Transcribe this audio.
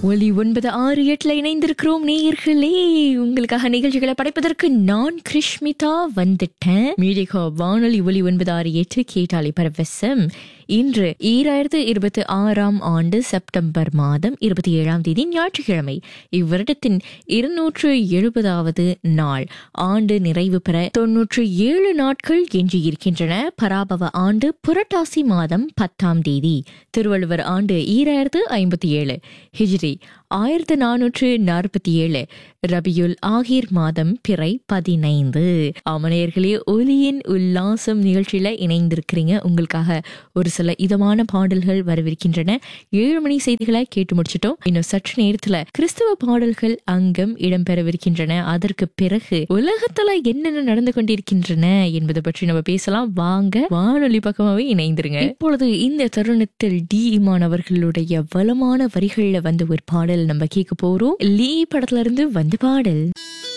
ஒலி ஒன்பது ஆறு எட்டுல இணைந்திருக்கிறோம் நேயர்களே உங்களுக்காக நிகழ்ச்சிகளை படைப்பதற்கு நான் கிருஷ்மிதா வந்துட்டேன் மீடிகா வானொலி ஒலி ஒன்பது ஆறு எட்டு கேட்டாலி பரவசம் இன்று ஈராயிரத்து இருபத்தி ஆறாம் ஆண்டு செப்டம்பர் மாதம் இருபத்தி ஏழாம் தேதி ஞாயிற்றுக்கிழமை இவ்வருடத்தின் இருநூற்று எழுபதாவது நாள் ஆண்டு நிறைவு பெற தொன்னூற்று ஏழு நாட்கள் எஞ்சி இருக்கின்றன பராபவ ஆண்டு புரட்டாசி மாதம் பத்தாம் தேதி திருவள்ளுவர் ஆண்டு ஈராயிரத்து ஐம்பத்தி ஏழு ஹிஜ்ரி ஆயிரத்து நானூற்று நாற்பத்தி ஏழு ரபியுல் ஆகிர் மாதம் பிறை பதினைந்து அமனையர்களே ஒலியின் உல்லாசம் நிகழ்ச்சியில இணைந்திருக்கிறீங்க உங்களுக்காக ஒரு சில இதமான பாடல்கள் வரவிருக்கின்றன ஏழு மணி செய்திகளை கேட்டு முடிச்சிட்டோம் இன்னும் சற்று நேரத்துல கிறிஸ்துவ பாடல்கள் அங்கம் இடம்பெறவிருக்கின்றன அதற்கு பிறகு உலகத்துல என்னென்ன நடந்து கொண்டிருக்கின்றன என்பது பற்றி நம்ம பேசலாம் வாங்க வானொலி பக்கமாவே இணைந்திருங்க இப்பொழுது இந்த தருணத்தில் டி இமான் அவர்களுடைய வளமான வரிகள்ல வந்து ஒரு பாடல் நம்ம கேட்க போறோம் லீ படத்துல இருந்து வந்த பாடல்